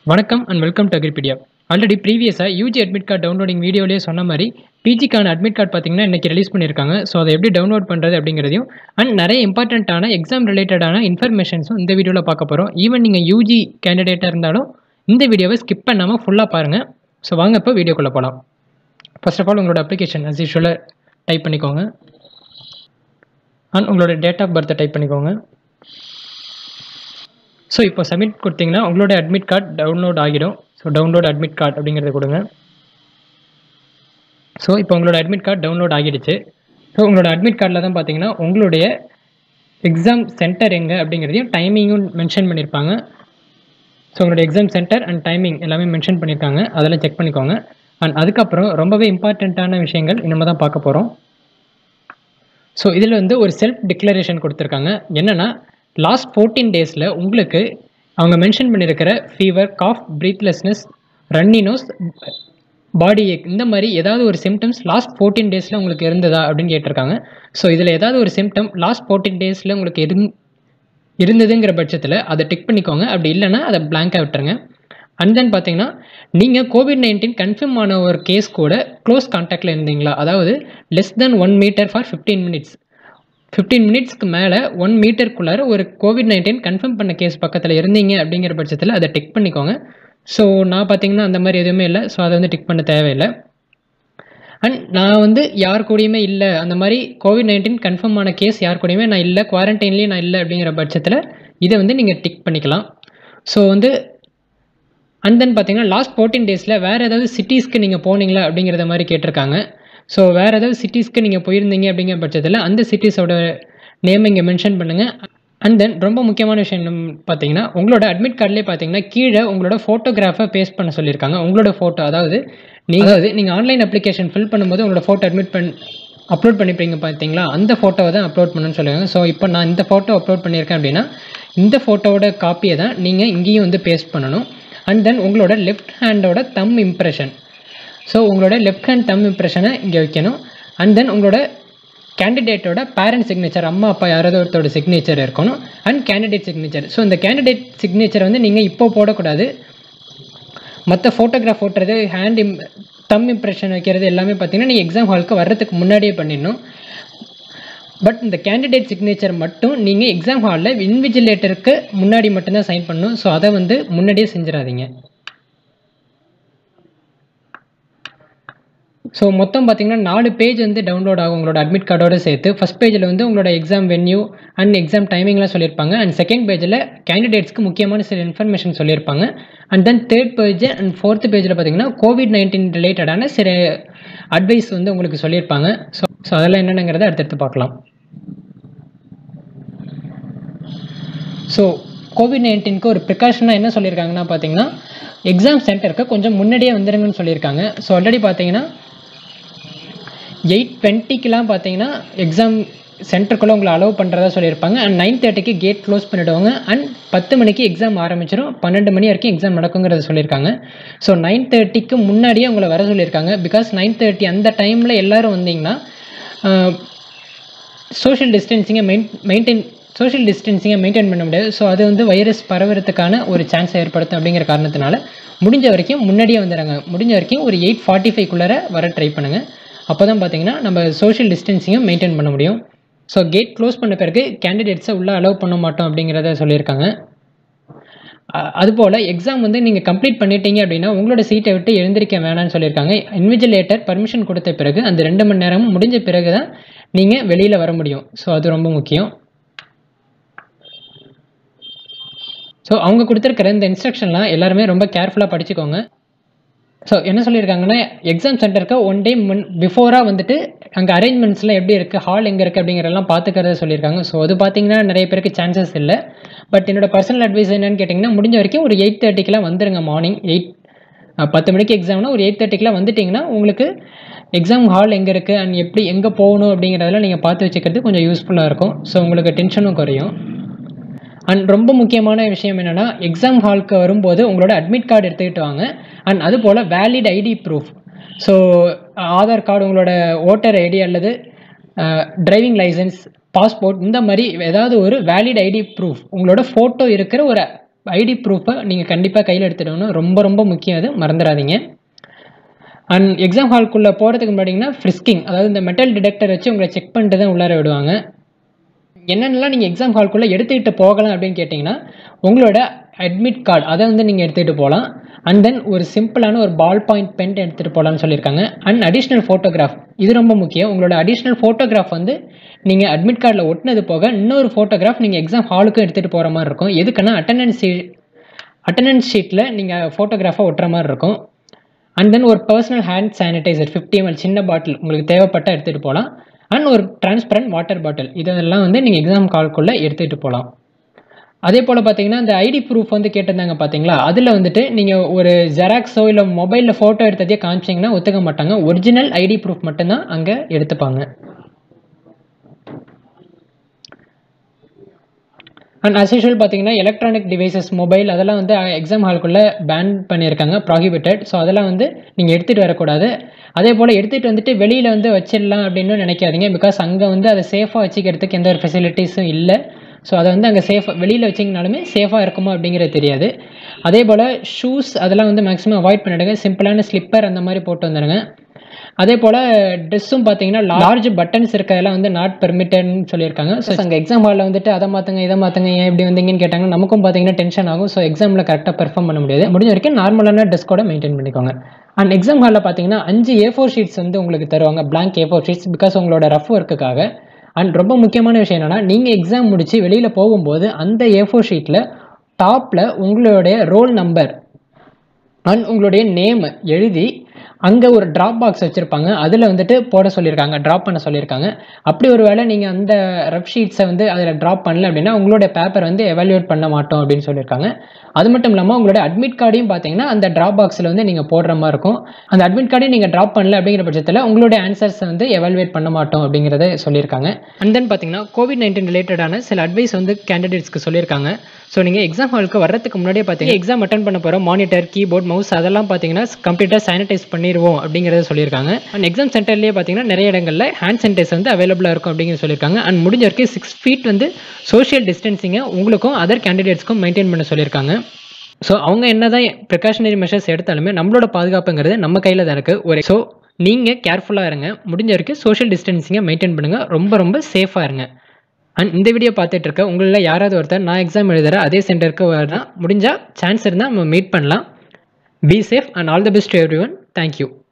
வணக்கம் and welcome to Agripedia already ப்ரீவியஸாக UG admit card downloading வீடியோலேயே சொன்ன மாதிரி பிஜிக்கான அட்மிட் கார்டு பார்த்தீங்கன்னா இன்றைக்கி ரிலீஸ் பண்ணியிருக்காங்க ஸோ அதை எப்படி டவுன்லோட் பண்ணுறது அப்படிங்கிறதையும் அண்ட் நிறைய இம்பார்ட்டண்ட்டான எக்ஸாம் ரிலேட்டடான இன்ஃபர்மேஷன்ஸும் இந்த வீடியோவில் பார்க்க போகிறோம் ஈவன் நீங்கள் யூஜி கேண்டிடேட்டாக இருந்தாலும் இந்த வீடியோவை ஸ்கிப் பண்ணாமல் ஃபுல்லாக பாருங்கள் ஸோ வாங்க இப்போ வீடியோக்குள்ளே போகலாம் ஃபர்ஸ்ட் ஆஃப் ஆல் உங்களோட அப்ளிகேஷன் அஸ் யூஷுவலாக டைப் பண்ணிக்கோங்க அண்ட் உங்களோட டேட் ஆஃப் பர்த்தை டைப் பண்ணிக்கோங்க ஸோ இப்போ சப்மிட் கொடுத்தீங்கன்னா உங்களோட அட்மிட் கார்டு டவுன்லோட் ஆகிடும் ஸோ டவுன்லோட் அட்மிட் கார்டு அப்படிங்கிறத கொடுங்க ஸோ இப்போ உங்களோட அட்மிட் கார்டு டவுன்லோட் ஆகிடுச்சு ஸோ உங்களோட அட்மிட் கார்டில் தான் பார்த்தீங்கன்னா உங்களுடைய எக்ஸாம் சென்டர் எங்கே அப்படிங்கிறதையும் டைமிங்கும் மென்ஷன் பண்ணியிருப்பாங்க ஸோ உங்களோட எக்ஸாம் சென்டர் அண்ட் டைமிங் எல்லாமே மென்ஷன் பண்ணியிருக்காங்க அதெல்லாம் செக் பண்ணிக்கோங்க அண்ட் அதுக்கப்புறம் ரொம்பவே இம்பார்ட்டண்ட்டான விஷயங்கள் இனிமேல் தான் பார்க்க போகிறோம் ஸோ இதில் வந்து ஒரு செல்ஃப் டிக்ளரேஷன் கொடுத்துருக்காங்க என்னென்னா லாஸ்ட் ஃபோர்டீன் டேஸில் உங்களுக்கு அவங்க மென்ஷன் பண்ணியிருக்கிற fever cough breathlessness runny nose body ache இந்த மாதிரி ஏதாவது ஒரு சிம்டம்ஸ் லாஸ்ட் ஃபோர்டீன் டேஸில் உங்களுக்கு இருந்ததா அப்படின்னு கேட்டிருக்காங்க ஸோ இதில் ஏதாவது ஒரு சிம்டம் லாஸ்ட் ஃபோர்டீன் டேஸில் உங்களுக்கு எது இருந்ததுங்கிற பட்சத்தில் அதை டிக் பண்ணிக்கோங்க அப்படி இல்லைன்னா அதை பிளாங்காக விட்டுருங்க அண்ட் தென் பார்த்தீங்கன்னா நீங்கள் கோவிட் நைன்டீன் கன்ஃபார்ம் ஆன ஒரு கேஸ் கூட க்ளோஸ் கான்டாக்டில் இருந்தீங்களா அதாவது less then one metre for fifteen minutes fifteen மினிட்ஸ்க்கு மேலே ஒன் மீட்டருக்குள்ளார ஒரு கோவிட் நைன்டீன் கன்ஃபார்ம் பண்ண கேஸ் பக்கத்தில் இருந்தீங்க அப்படிங்கிற பட்சத்தில் அதை டிக் பண்ணிக்கோங்க ஸோ நான் பார்த்தீங்கன்னா அந்த மாதிரி எதுவுமே இல்லை ஸோ அதை வந்து டிக் பண்ண தேவையில்லை அண்ட் நான் வந்து யார் கூடயுமே இல்லை அந்த மாதிரி கோவிட் நைன்டீன் கன்ஃபார்ம் ஆன கேஸ் யார் கூடயுமே நான் இல்லை குவாரண்டைன்லேயும் நான் இல்லை அப்படிங்கிற பட்சத்தில் இதை வந்து நீங்கள் டிக் பண்ணிக்கலாம் ஸோ வந்து அண்ட் தென் பார்த்தீங்கன்னா லாஸ்ட் ஃபோர்டீன் டேஸில் வேறு ஏதாவது சிட்டிஸ்க்கு நீங்கள் போனீங்களா அப்படிங்கிறத மாதிரி கேட்டிருக்காங்க ஸோ வேறு ஏதாவது சிட்டிஸ்க்கு நீங்கள் போயிருந்தீங்க அப்படிங்கிற பட்சத்தில் அந்த சிட்டிஸோட நேம் இங்கே மென்ஷன் பண்ணுங்கள் அண்ட் தென் ரொம்ப முக்கியமான விஷயம் என்ன பார்த்தீங்கன்னா உங்களோட அட்மிட் கார்ட்லேயே பார்த்தீங்கன்னா கீழே உங்களோட ஃபோட்டோகிராஃபை பேஸ்ட் பண்ண சொல்லியிருக்காங்க உங்களோட ஃபோட்டோ அதாவது நீங்கள் அதாவது நீங்கள் ஆன்லைன் அப்ளிகேஷன் ஃபில் பண்ணும்போது உங்களோட ஃபோட்டோ அட்மிட் பண் அப்லோட் பண்ணிப்பீங்க பார்த்தீங்களா அந்த ஃபோட்டோவை தான் அப்லோட் பண்ணணும்னு சொல்லுவாங்க ஸோ இப்போ நான் இந்த ஃபோட்டோ அப்லோட் பண்ணியிருக்கேன் அப்படின்னா இந்த ஃபோட்டோவோட காப்பியை தான் நீங்கள் இங்கேயும் வந்து பேஸ்ட் பண்ணணும் அண்ட் தென் உங்களோட லெஃப்ட் ஹேண்டோட தம் இம்ப்ரெஷன் ஸோ உங்களோட லெஃப்ட் ஹேண்ட் தம் இம்ப்ரெஷனை இங்கே வைக்கணும் அண்ட் தென் உங்களோட கேண்டிடேட்டோட பேரண்ட் சிக்னேச்சர் அம்மா அப்பா யாராவது ஒருத்தரோட சிக்னேச்சர் இருக்கணும் அண்ட் கேண்டிடேட் சிக்னேச்சர் ஸோ இந்த கேண்டிடேட் சிக்னேச்சர் வந்து நீங்கள் இப்போ போடக்கூடாது மற்ற ஃபோட்டோகிராஃப் ஓட்டுறது ஹேண்ட் இம் தம் இம்ப்ரெஷன் வைக்கிறது எல்லாமே பார்த்தீங்கன்னா நீங்கள் எக்ஸாம் ஹாலுக்கு வர்றதுக்கு முன்னாடியே பண்ணிடணும் பட் இந்த கேண்டிடேட் சிக்னேச்சர் மட்டும் நீங்கள் எக்ஸாம் ஹாலில் இன்விஜிலேட்டருக்கு முன்னாடி மட்டும்தான் சைன் பண்ணணும் ஸோ அதை வந்து முன்னாடியே செஞ்சிடாதீங்க ஸோ மொத்தம் பார்த்தீங்கன்னா நாலு பேஜ் வந்து டவுன்லோட் ஆகும் உங்களோட அட்மிட் கார்டோட சேர்த்து ஃபஸ்ட் பேஜில் வந்து உங்களோட எக்ஸாம் வென்யூ அண்ட் எக்ஸாம் டைமிங்லாம் சொல்லியிருப்பாங்க அண்ட் செகண்ட் பேஜில் கேண்டிடேட்ஸ்க்கு முக்கியமான சில இன்ஃபர்மேஷன் சொல்லியிருப்பாங்க and then third page and fourth பேஜில் பார்த்தீங்கன்னா கோவிட் நைன்டீன் ரிலேட்டடான சில அட்வைஸ் வந்து உங்களுக்கு சொல்லியிருப்பாங்க ஸோ ஸோ அதெல்லாம் என்னென்னங்கிறத அடுத்தடுத்து பார்க்கலாம் ஸோ கோவிட் நைன்டீனுக்கு ஒரு ப்ரிகாஷனாக என்ன சொல்லியிருக்காங்கன்னா பார்த்தீங்கன்னா எக்ஸாம் சென்டருக்கு கொஞ்சம் முன்னாடியே வந்துருங்கன்னு சொல்லியிருக்காங்க ஸோ ஆல்ரெடி பார்த்தீங்கன்னா எயிட் டுவெண்ட்டிக்கெலாம் பார்த்தீங்கன்னா எக்ஸாம் சென்டருக்குள்ளே உங்களை அலோவ் பண்ணுறதா சொல்லியிருப்பாங்க அண்ட் நைன் தேர்ட்டிக்கு கேட் க்ளோஸ் பண்ணிவிடுவாங்க அண்ட் பத்து மணிக்கு எக்ஸாம் ஆரம்பிச்சிடும் பன்னெண்டு மணி வரைக்கும் எக்ஸாம் நடக்குங்கிறத சொல்லியிருக்காங்க ஸோ நைன் தேர்ட்டிக்கு முன்னாடியே உங்களை வர சொல்லியிருக்காங்க பிகாஸ் நைன் தேர்ட்டி அந்த டைமில் எல்லோரும் வந்தீங்கன்னா சோஷியல் டிஸ்டன்சிங்கை மெயின் மெயின்டைன் சோஷியல் டிஸ்டன்சிங்கை மெயின்டைன் பண்ண முடியாது ஸோ அது வந்து வைரஸ் பரவுறதுக்கான ஒரு சான்ஸை ஏற்படுத்தும் அப்படிங்கிற காரணத்தினால முடிஞ்ச வரைக்கும் முன்னாடியே வந்துடுறாங்க முடிஞ்ச வரைக்கும் ஒரு எயிட் ஃபார்ட்டி ஃபைவ்க்குள்ளே வர ட்ரை பண்ணுங்கள் அப்போ தான் பார்த்தீங்கன்னா நம்ம சோஷியல் டிஸ்டன்சிங்கை மெயின்டைன் பண்ண முடியும் ஸோ கேட் க்ளோஸ் பண்ண பிறகு கேண்டிடேட்ஸை உள்ளே அலோவ் பண்ண மாட்டோம் அப்படிங்கிறத சொல்லியிருக்காங்க அதுபோல் எக்ஸாம் வந்து நீங்கள் கம்ப்ளீட் பண்ணிட்டீங்க அப்படின்னா உங்களோட சீட்டை விட்டு எழுந்திருக்க வேணாம்னு சொல்லியிருக்காங்க இன்விஜிலேட்டர் பர்மிஷன் கொடுத்த பிறகு அந்த ரெண்டு மணி நேரமும் முடிஞ்ச பிறகு தான் நீங்கள் வெளியில் வர முடியும் ஸோ அது ரொம்ப முக்கியம் ஸோ அவங்க கொடுத்துருக்கிற இந்த இன்ஸ்ட்ரக்ஷன்லாம் எல்லாருமே ரொம்ப கேர்ஃபுல்லாக படிச்சுக்கோங்க ஸோ என்ன சொல்லியிருக்காங்கன்னா எக்ஸாம் சென்டருக்கு ஒன் டே முன் பிஃபோராக வந்துட்டு அங்கே அரேஞ்ச்மெண்ட்ஸ்லாம் எப்படி இருக்குது ஹால் எங்கே இருக்குது அப்படிங்கிறதெல்லாம் பார்த்துக்கிறத சொல்லியிருக்காங்க ஸோ அது பார்த்தீங்கன்னா நிறைய பேருக்கு சான்சஸ் இல்லை பட் என்னோட பர்சனல் அட்வைஸ் என்னன்னு கேட்டிங்கன்னா முடிஞ்ச வரைக்கும் ஒரு எயிட் தேர்ட்டிக்கெலாம் வந்துருங்க மார்னிங் எயிட் பத்து மணிக்கு எக்ஸாம்னா ஒரு எயிட் தேர்ட்டிக்கெலாம் வந்துட்டிங்கன்னா உங்களுக்கு எக்ஸாம் ஹால் எங்கே இருக்குது அண்ட் எப்படி எங்கே போகணும் அப்படிங்கிறதெல்லாம் நீங்கள் பார்த்து வச்சுக்கிறது கொஞ்சம் யூஸ்ஃபுல்லாக இருக்கும் ஸோ உங்களுக்கு டென்ஷனும் குறையும் அண்ட் ரொம்ப முக்கியமான விஷயம் என்னென்னா எக்ஸாம் ஹாலுக்கு வரும்போது உங்களோட அட்மிட் கார்டு எடுத்துக்கிட்டு வாங்க அண்ட் அது போல் valid ID proof so Aadhaar card உங்களோட ஓட்டர் ஐடி அல்லது டிரைவிங் லைசன்ஸ் பாஸ்போர்ட் இந்த மாதிரி ஏதாவது ஒரு வேலிட் ஐடி ப்ரூஃப் உங்களோட ஃபோட்டோ இருக்கிற ஒரு ஐடி ப்ரூஃபை நீங்கள் கண்டிப்பாக கையில் எடுத்துடணும் ரொம்ப ரொம்ப முக்கியம் அது மறந்துடாதீங்க அண்ட் எக்ஸாம் ஹால்குள்ளே போகிறதுக்கு முன்னாடிங்கன்னா ஃப்ரிஸ்கிங் அதாவது இந்த மெட்டல் டிடெக்டர் வச்சு உங்களை செக் பண்ணிட்டு தான் உள்ளார விடுவாங்க என்னென்னலாம் நீங்கள் எக்ஸாம் ஹால்குள்ளே எடுத்துக்கிட்டு போகலாம் அப்படின்னு கேட்டிங்கன்னா உங்களோட அட்மிட் கார்டு அதை வந்து நீங்கள் எடுத்துகிட்டு போகலாம் அண்ட் தென் ஒரு சிம்பிளான ஒரு பால் பாயிண்ட் பென் எடுத்துகிட்டு போகலான்னு சொல்லியிருக்காங்க அண்ட் அடிஷ்னல் ஃபோட்டோகிராஃப் இது ரொம்ப முக்கியம் உங்களோட அடிஷ்னல் ஃபோட்டோகிராஃப் வந்து நீங்கள் அட்மிட் கார்டில் ஒட்டினது போக இன்னொரு ஃபோட்டோகிராஃப் நீங்கள் எக்ஸாம் ஹாலுக்கும் எடுத்துகிட்டு போகிற மாதிரி இருக்கும் எதுக்குன்னா அட்டண்டன்ஸ் அட்டண்டன்ஸ் ஷீட்டில் நீங்கள் ஃபோட்டோகிராஃபை ஒட்டுற மாதிரி இருக்கும் அண்ட் தென் ஒரு personal hand sanitiser fifty ml சின்ன பாட்டில் உங்களுக்கு தேவைப்பட்ட எடுத்துகிட்டு போகலாம் அண்ட் ஒரு டிரான்ஸ்பரண்ட் வாட்டர் பாட்டில் இதெல்லாம் வந்து நீங்கள் எக்ஸாம் கால்குள்ளே எடுத்துகிட்டு போகலாம் அதே போல் பார்த்தீங்கன்னா இந்த ஐடி ப்ரூஃப் வந்து கேட்டிருந்தாங்க பார்த்தீங்களா அதில் வந்துட்டு நீங்கள் ஒரு ஜெராக்ஸோ இல்லை மொபைலில் ஃபோட்டோ எடுத்ததே காமிச்சிங்கன்னா ஒத்துக்க மாட்டாங்க ஒரிஜினல் ஐடி ப்ரூஃப் மட்டும்தான் அங்கே எடுத்துப்பாங்க அண்ட் அஸ் யூஷுவல் பார்த்தீங்கன்னா எலக்ட்ரானிக் டிவைசஸ் மொபைல் அதெல்லாம் வந்து எக்ஸாம் ஹால்குள்ளே பேன் பண்ணியிருக்காங்க ப்ராஹிபிட்டட் ஸோ அதெல்லாம் வந்து நீங்கள் எடுத்துகிட்டு வரக்கூடாது அதே போல் எடுத்துகிட்டு வந்துட்டு வெளியில் வந்து வச்சிடலாம் அப்படின்னு நினைக்காதீங்க பிகாஸ் அங்கே வந்து அதை சேஃபாக வச்சுக்கிறதுக்கு எந்த ஒரு ஃபெசிலிட்டிஸும் இல்லை ஸோ அதை வந்து அங்கே சேஃபாக வெளியில் வச்சிங்கனாலுமே சேஃபாக இருக்குமா அப்படிங்கிறது தெரியாது அதே போல் ஷூஸ் அதெல்லாம் வந்து மேக்ஸிமம் அவாய்ட் பண்ணிடுங்க சிம்பிளான ஸ்லிப்பர் அந்த மாதிரி போட்டு வந்துடுங்க அதே போல் ட்ரெஸ்ஸும் பார்த்தீங்கன்னா லார்ஜ் பட்டன்ஸ் இருக்கிறதெல்லாம் வந்து நாட் பெர்மிட்டட்னு சொல்லியிருக்காங்க ஸோ அங்கே எக்ஸாம் ஹாலில் வந்துட்டு அதை மாற்றுங்க இதை மாற்றுங்க ஏன் இப்படி வந்தீங்கன்னு கேட்டாங்க நமக்கும் பார்த்தீங்கன்னா டென்ஷன் ஆகும் ஸோ எக்ஸாமில் கரெக்டாக பெர்ஃபார்ம் பண்ண முடியாது முடிஞ்ச வரைக்கும் நார்மலான ட்ரெஸ் கூட மெயின்டைன் பண்ணிக்கோங்க அண்ட் எக்ஸாம் ஹாலில் பார்த்தீங்கன்னா அஞ்சு ஏ ஃபோர் ஷீட்ஸ் வந்து உங்களுக்கு தருவாங்க blank A four sheets because உங்களோட ரஃப் ஒர்க்குக்காக அண்ட் ரொம்ப முக்கியமான விஷயம் என்னென்னா நீங்கள் எக்ஸாம் முடித்து வெளியில் போகும்போது அந்த ஏ ஃபோர் ஷீட்டில் டாப்பில் உங்களுடைய ரோல் நம்பர் அண்ட் உங்களுடைய நேம் எழுதி அங்கே ஒரு ட்ராப் பாக்ஸ் வச்சுருப்பாங்க அதில் வந்துட்டு போட சொல்லியிருக்காங்க ட்ராப் பண்ண சொல்லியிருக்காங்க அப்படி ஒரு வேளை நீங்கள் அந்த ரஃப் ஷீட்ஸை வந்து அதில் ட்ராப் பண்ணல அப்படின்னா உங்களுடைய பேப்பர் வந்து எவாலுவேட் பண்ண மாட்டோம் அப்படின்னு சொல்லியிருக்காங்க அது மட்டும் இல்லாமல் உங்களோட அட்மிட் கார்டையும் பார்த்தீங்கன்னா அந்த ட்ராப் பாக்ஸில் வந்து நீங்கள் போடுற மாதிரி இருக்கும் அந்த அட்மிட் கார்டையும் நீங்கள் ட்ராப் பண்ணல அப்படிங்கிற பட்சத்தில் உங்களுடைய ஆன்சர்ஸை வந்து எவாலுவேட் பண்ண மாட்டோம் அப்படிங்கிறத சொல்லியிருக்காங்க அண்ட் தென் பார்த்தீங்கன்னா கோவிட் நைன்டீன் ரிலேட்டடான சில அட்வைஸ் வந்து கேண்டிடேட்ஸ்க்கு சொல்லியிருக்காங்க ஸோ நீங்கள் எக்ஸாம் ஹாலுக்கு வர்றதுக்கு முன்னாடியே பார்த்தீங்கன்னா எக்ஸாம் அட்டன் பண்ண போகிற மானிட்டர் கீபோர்ட் மவுஸ் அதெல்லாம் பார்த்தீங்கன்னா கம்ப்ளீட்டாக சானிடைஸ் பண்ணிடுவோம் அப்படிங்கிறத சொல்லியிருக்காங்க அண்ட் எக்ஸாம் சென்டர்லேயே பார்த்தீங்கன்னா நிறைய இடங்களில் ஹேண்ட் சானிடைஸ் வந்து அவைலபிளாக இருக்கும் அப்படிங்கிறது சொல்லியிருக்காங்க அண்ட் முடிஞ்ச வரைக்கும் சிக்ஸ் ஃபீட் வந்து சோஷியல் டிஸ்டன்சிங்கை உங்களுக்கும் அதர் கேண்டிடேட்ஸ்க்கும் மெயின்டைன் பண்ண சொல்லியிருக்காங்க ஸோ அவங்க என்ன தான் ப்ரிகாஷனரி மெஷர்ஸ் எடுத்தாலுமே நம்மளோட பாதுகாப்புங்கிறது நம்ம கையில் தான் இருக்குது ஒரு ஸோ நீங்கள் கேர்ஃபுல்லாக இருங்க முடிஞ்ச வரைக்கும் சோஷியல் டிஸ்டன்சிங்கை மெயின்டைன் பண்ணுங்கள் ரொம்ப ரொம்ப சேஃபாக இருங்க அண்ட் இந்த வீடியோ பார்த்துட்டு இருக்க உங்களில் யாராவது ஒருத்தர் நான் எக்ஸாம் எழுதுகிற அதே சென்டருக்கு வரலாம் முடிஞ்சால் சான்ஸ் இருந்தால் நம்ம மீட் பண்ணலாம் be safe and all the best everyone thank you